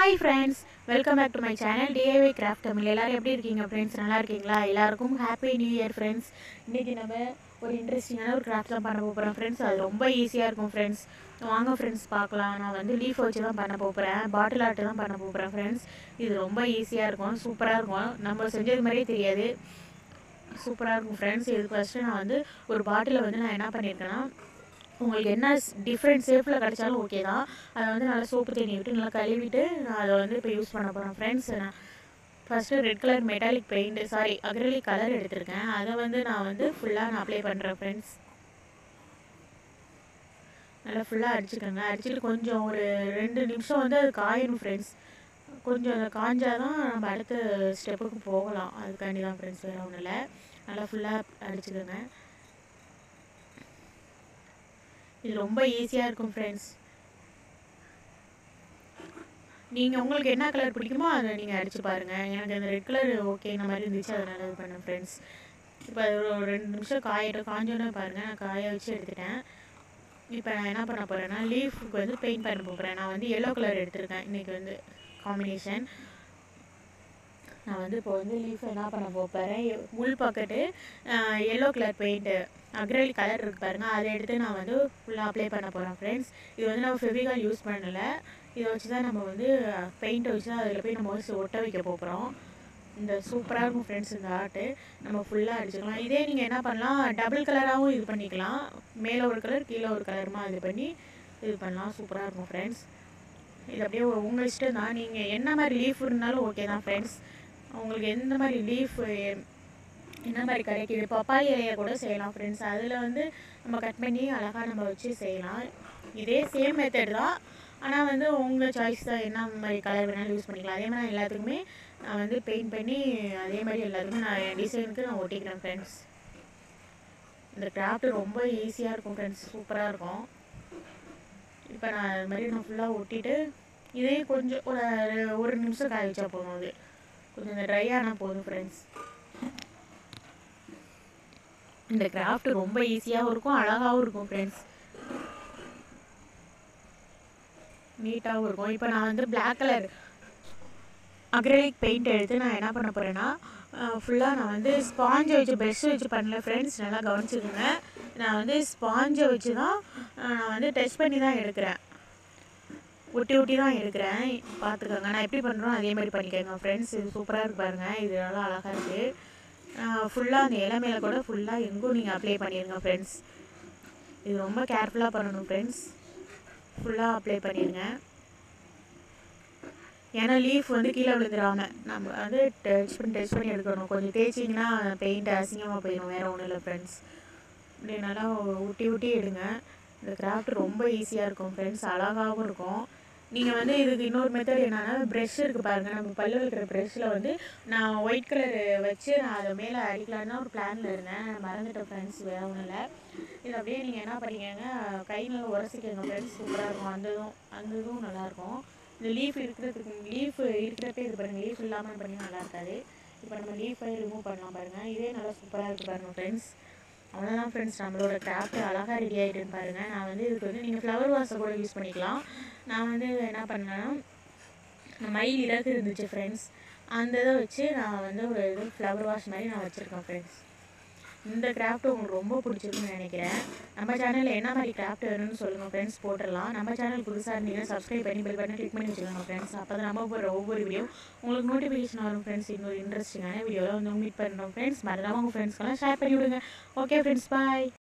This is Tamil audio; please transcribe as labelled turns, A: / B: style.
A: hi friends welcome back to my channel DIY craft Tamil எல்லாரும் எப்படி இருக்கீங்க ஃப்ரெண்ட்ஸ் நல்லா இருக்கீங்களா எல்லாருக்கும் ஹாப்பி நியூ இயர் ஃப்ரெண்ட்ஸ் இன்றைக்கி நம்ம ஒரு இன்ட்ரெஸ்டிங்கான ஒரு கிராஃப்ட் தான் பண்ண போகிறோம் ஃப்ரெண்ட்ஸ் அது ரொம்ப ஈஸியாக இருக்கும் ஃப்ரெண்ட்ஸ் வாங்க ஃப்ரெண்ட்ஸ் பார்க்கலாம் நான் வந்து லீஃப் வச்சு தான் பண்ண போகிறேன் பாட்டில் ஆர்ட் தான் பண்ண போகிறேன் ஃப்ரெண்ட்ஸ் இது ரொம்ப ஈஸியாக இருக்கும் சூப்பராக இருக்கும் நம்ம செஞ்சது மாதிரியே தெரியாது சூப்பராக இருக்கும் ஃப்ரெண்ட்ஸ் இதுக்கு ஃபஸ்ட்டு நான் வந்து ஒரு பாட்டிலை வந்து நான் என்ன பண்ணியிருக்கேன்னா உங்களுக்கு என்ன டிஃப்ரெண்ட் ஷேப்பில் கிடைச்சாலும் ஓகே தான் அதை வந்து நல்லா சோப்பு தண்ணி விட்டு நல்லா கழுவிட்டு நான் அதை வந்து இப்போ யூஸ் பண்ண போகிறேன் ஃப்ரெண்ட்ஸ் நான் first red colour metallic paint sorry acrylic colour எடுத்திருக்கேன் அதை வந்து நான் வந்து ஃபுல்லாக நான் அப்ளை பண்ணுறேன் ஃப்ரெண்ட்ஸ் நல்லா ஃபுல்லாக அடிச்சுக்கோங்க அடிச்சுட்டு கொஞ்சம் ஒரு ரெண்டு நிமிஷம் வந்து அது காயணும் ஃப்ரெண்ட்ஸ் கொஞ்சம் அதை காஞ்சாதான் நம்ம அடுத்த ஸ்டெப்புக்கு போகலாம் அதுக்காண்டி தான் ஃப்ரெண்ட்ஸ் வேறு ஒன்றும் இல்லை நல்லா ஃபுல்லாக அடிச்சுக்கோங்க இது ரொம்ப ஈஸியாக இருக்கும் ஃப்ரெண்ட்ஸ் நீங்கள் உங்களுக்கு என்ன கலர் பிடிக்குமோ அதை நீங்கள் அடித்து பாருங்கள் எனக்கு அந்த ரெட் கலர் ஓகே இந்த மாதிரி இருந்துச்சு அதனால் இது பண்ணேன் ஃப்ரெண்ட்ஸ் இப்போ அது ஒரு ரெண்டு நிமிஷம் காயட்டும் காஞ்சோன்னே பாருங்கள் நான் காய வச்சு எடுத்துட்டேன் இப்போ நான் என்ன பண்ண போகிறேன்னா லீஃபுக்கு வந்து பெயிண்ட் பண்ண போகிறேன் நான் வந்து எல்லோ கலர் எடுத்திருக்கேன் இன்றைக்கி வந்து காம்பினேஷன் நான் வந்து இப்போ வந்து லீஃப் என்ன பண்ண போகிறேன் உள் bucket yellow colour paint acrylic colour இருக்கு பாருங்கள் அதை எடுத்து நான் வந்து ஃபுல்லாக அப்ளை பண்ண போகிறேன் ஃப்ரெண்ட்ஸ் இது வந்து நம்ம ஃபெவிகால் யூஸ் பண்ணலை இதை வச்சு தான் நம்ம வந்து பெயிண்ட்டை வச்சு தான் அதில் போய் நம்ம வந்து ஒட்ட வைக்க போகிறோம் இந்த சூப்பராக இருக்கும் ஃப்ரெண்ட்ஸ் இந்த ஆர்ட்டு நம்ம ஃபுல்லாக அடிச்சுக்கலாம் இதே நீங்கள் என்ன பண்ணலாம் டபுள் கலராகவும் இது பண்ணிக்கலாம் மேலே ஒரு கலர் கீழே ஒரு கலருமா இது பண்ணி இது பண்ணலாம் சூப்பராக இருக்கும் ஃப்ரெண்ட்ஸ் இது அப்படியே உங்கள் இஷ்டம் தான் நீங்கள் என்ன மாதிரி லீஃப் இருந்தாலும் ஓகே தான் ஃப்ரெண்ட்ஸ் உங்களுக்கு எந்த மாதிரி லீஃப் என்ன மாதிரி கிடைக்கிது பப்பாளி இலையை கூட செய்யலாம் ஃப்ரெண்ட்ஸ் அதில் வந்து நம்ம கட் பண்ணி அழகாக நம்ம வச்சு செய்யலாம் இதே சேம் மெத்தட் தான் ஆனால் வந்து உங்கள் சாய்ஸ் தான் என்ன மாதிரி கலர் வேணாலும் யூஸ் பண்ணிக்கலாம் அதே மாதிரி எல்லாத்துக்குமே நான் வந்து பெயிண்ட் பண்ணி அதே மாதிரி எல்லாத்துக்குமே நான் என் டிசைனுக்கு நான் ஒட்டிக்கிறேன் ஃப்ரெண்ட்ஸ் இந்த கிராஃப்ட் ரொம்ப ஈஸியாக இருக்கும் ஃப்ரெண்ட்ஸ் சூப்பராக இருக்கும் இப்போ நான் அது மாதிரி நான் ஃபுல்லாக ஒட்டிட்டு இதே கொஞ்சம் ஒரு ஒரு நிமிஷம் காய வச்சா போதும் அது கொஞ்சம் இந்த ட்ரை ஆனால் போதும் ஃப்ரெண்ட்ஸ் இந்த கிராஃப்ட் ரொம்ப ஈஸியாகவும் இருக்கும் அழகாகவும் இருக்கும் ஃப்ரெண்ட்ஸ் நீட்டாகவும் இருக்கும் இப்போ நான் வந்து பிளாக் கலர் அக்ரலிக் பெயிண்ட் எடுத்து நான் என்ன பண்ண போகிறேன்னா ஃபுல்லாக நான் வந்து ஸ்பாஞ்சை வச்சு ப்ரெஷ் வச்சு பண்ணல ஃப்ரெண்ட்ஸ் நல்லா கவனிச்சுக்கோங்க நான் வந்து ஸ்பாஞ்சை வச்சு தான் நான் வந்து டெஸ்ட் பண்ணி தான் எடுக்கிறேன் ஒட்டி ஒட்டி தான் எடுக்கிறேன் பார்த்துக்கோங்க நான் எப்படி பண்ணுறோம் அதே மாதிரி பண்ணிக்கோங்க ஃப்ரெண்ட்ஸ் இது சூப்பராக இருக்கு பாருங்கள் இது நல்லா அழகாக இருக்குது ஃபுல்லாக அந்த இலை மேலே கூட ஃபுல்லாக எங்கும் நீங்கள் அப்ளை பண்ணிடுங்க ஃப்ரெண்ட்ஸ் இது ரொம்ப கேர்ஃபுல்லாக பண்ணணும் ஃப்ரெண்ட்ஸ் ஃபுல்லாக அப்ளை பண்ணிடுங்க ஏன்னா லீஃப் வந்து கீழே விழுந்துடாம நம்ம வந்து டச் பண்ணி டச் பண்ணி எடுக்கணும் கொஞ்சம் தேய்ச்சிங்கன்னா பெயிண்ட் அசிங்கமாக போயிடும் வேறு ஒன்றும் இல்லை ஃப்ரெண்ட்ஸ் இப்படி நல்லா ஊட்டி ஊட்டி எடுங்க இந்த கிராஃப்ட் ரொம்ப ஈஸியாக இருக்கும் ஃப்ரெண்ட்ஸ் அழகாகவும் இருக்கும் நீங்கள் வந்து இதுக்கு இன்னொரு மெத்தட் என்னென்னா ப்ரெஷ் இருக்குது பாருங்கள் நம்ம பல்லு வைக்கிற ப்ரெஷ்ஷில் வந்து நான் ஒயிட் கலர் வச்சு நான் அதை மேலே அடிக்கலான்னு ஒரு பிளானில் இருந்தேன் நான் மறந்துட்டேன் ஃப்ரெண்ட்ஸ் வேறு ஒன்றும் இல்லை இது அப்படியே நீங்கள் என்ன பண்ணிக்கோங்க கை நல்லா உரசிக்கோங்க ஃப்ரெண்ட்ஸ் சூப்பராக இருக்கும் அந்த இதுவும் அந்த இதுவும் நல்லாயிருக்கும் இந்த லீஃப் இருக்கிறதுக்கு லீஃப் இருக்கிறப்பே இது பாருங்கள் லீஃப் இல்லாமல் பண்ணி நல்லா இருக்காது இப்போ நம்ம லீஃபை ரிமூவ் பண்ணலாம் பாருங்கள் இதே நல்லா சூப்பராக இருக்குது பாருங்கள் ஃப்ரெண்ட்ஸ் அவ்வளோதான் ஃப்ரெண்ட்ஸ் நம்மளோட கிராஃப்ட் அழகாக ரெடி ஆகிட்டுன்னு பாருங்கள் நான் வந்து இதுக்கு வந்து நீங்கள் ஃப்ளவர் வாஷை கூட யூஸ் பண்ணிக்கலாம் நான் வந்து என்ன பண்ணேன்னா மயில் இறகு இருந்துச்சு ஃப்ரெண்ட்ஸ் அந்த இதை வச்சு நான் வந்து ஒரு இது ஃப்ளவர் வாஷ் மாதிரி நான் வச்சுருக்கேன் ஃப்ரெண்ட்ஸ் இந்த கிராஃப்ட் உங்களுக்கு ரொம்ப பிடிச்சிருக்குன்னு நினைக்கிறேன் நம்ம சேனலில் என்ன மாதிரி கிராஃப்ட் வேணும்னு சொல்லுங்கள் ஃப்ரெண்ட்ஸ் போட்டுடலாம் நம்ம சேனல் புதுசாக இருந்தீங்கன்னா சப்ஸ்கிரைப் பண்ணி பெல் பட்டன் கிளிக் பண்ணி வச்சுக்கோங்க ஃப்ரெண்ட்ஸ் அப்போ தான் நம்ம போகிற ஒவ்வொரு வீடியோ உங்களுக்கு நோட்டிஃபிகேஷன் வரும் ஃப்ரெண்ட்ஸ் இன்னொரு இன்ட்ரெஸ்டிங்கான வீடியோவில் வந்து மீட் பண்ணுறோம் ஃப்ரெண்ட்ஸ் மறக்காம உங்கள் ஃப்ரெண்ட்ஸ்க்கெல்லாம் ஷேர் பண்ணி விடுங்க ஓகே ஃப்ரெண்ட்ஸ் பாய்